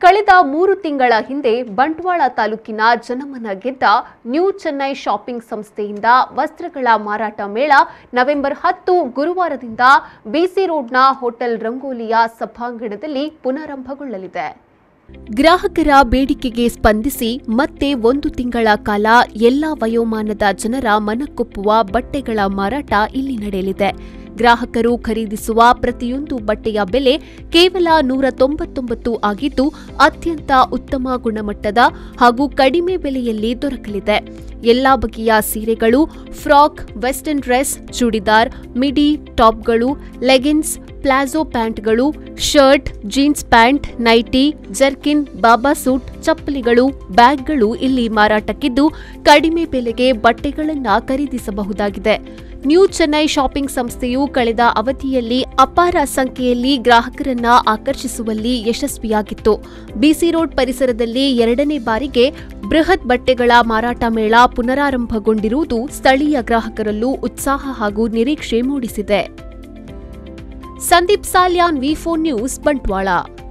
ಕಳೆದ ಮೂರು ತಿಂಗಳ ಹಿಂದೆ ಬಂಟ್ವಾಳ ತಾಲೂಕಿನ ಜನಮನ ಗೆದ್ದ ನ್ಯೂ ಚೆನ್ನೈ ಶಾಪಿಂಗ್ ಸಂಸ್ಥೆಯಿಂದ ವಸ್ತ್ರಗಳ ಮಾರಾಟ ಮೇಳ ನವೆಂಬರ್ ಹತ್ತು ಗುರುವಾರದಿಂದ ಬಿಸಿ ರೋಡ್ನ ಹೋಟೆಲ್ ರಂಗೋಲಿಯ ಸಭಾಂಗಣದಲ್ಲಿ ಪುನರಾರಂಭಗೊಳ್ಳಲಿದೆ ಗ್ರಾಹಕರ ಬೇಡಿಕೆಗೆ ಸ್ಪಂದಿಸಿ ಮತ್ತೆ ಒಂದು ತಿಂಗಳ ಕಾಲ ಎಲ್ಲಾ ವಯೋಮಾನದ ಜನರ ಮನಕೊಪ್ಪುವ ಬಟ್ಟೆಗಳ ಮಾರಾಟ ಇಲ್ಲಿ ನಡೆಯಲಿದೆ ಗ್ರಾಹಕರು ಖರೀದಿಸುವ ಪ್ರತಿಯೊಂದು ಬಟ್ಟೆಯ ಬೆಲೆ ಕೇವಲ ನೂರ ತೊಂಬತ್ತೊಂಬತ್ತು ಆಗಿದ್ದು ಅತ್ಯಂತ ಉತ್ತಮ ಗುಣಮಟ್ಟದ ಹಾಗೂ ಕಡಿಮೆ ಬೆಲೆಯಲ್ಲಿ ದೊರಕಲಿದೆ ಎಲ್ಲಾ ಬಗೆಯ ಸೀರೆಗಳು frock western dress churidar midi ಟಾಪ್ಗಳು ಲೆಗಿನ್ಸ್ ಪ್ಲಾಜೋ ಪ್ಯಾಂಟ್ಗಳು shirt jeans pant nighty jerkin baba suit ಚಪ್ಪಲಿಗಳು ಬ್ಯಾಗ್ಗಳು ಇಲ್ಲಿ ಮಾರಾಟಕ್ಕಿದ್ದು ಕಡಿಮೆ ಬೆಲೆಗೆ ಬಟ್ಟೆಗಳನ್ನು ಖರೀದಿಸಬಹುದಾಗಿದೆ ನ್ಯೂ ಚೆನ್ನೈ ಶಾಪಿಂಗ್ ಸಂಸ್ಥೆಯು ಕಳೆದ ಅವಧಿಯಲ್ಲಿ ಅಪಾರ ಸಂಖ್ಯೆಯಲ್ಲಿ ಗ್ರಾಹಕರನ್ನ ಆಕರ್ಷಿಸುವಲ್ಲಿ ಯಶಸ್ವಿಯಾಗಿತ್ತು ಬಿಸಿ ರೋಡ್ ಪರಿಸರದಲ್ಲಿ ಎರಡನೇ ಬಾರಿಗೆ ಬೃಹತ್ ಬಟ್ಟೆಗಳ ಮಾರಾಟ ಮೇಳ ಪುನರಾರಂಭಗೊಂಡಿರುವುದು ಸ್ಥಳೀಯ ಗ್ರಾಹಕರಲ್ಲೂ ಉತ್ಸಾಹ ಹಾಗೂ ನಿರೀಕ್ಷೆ ಮೂಡಿಸಿದೆ Sandeep Salian V four news Bantwal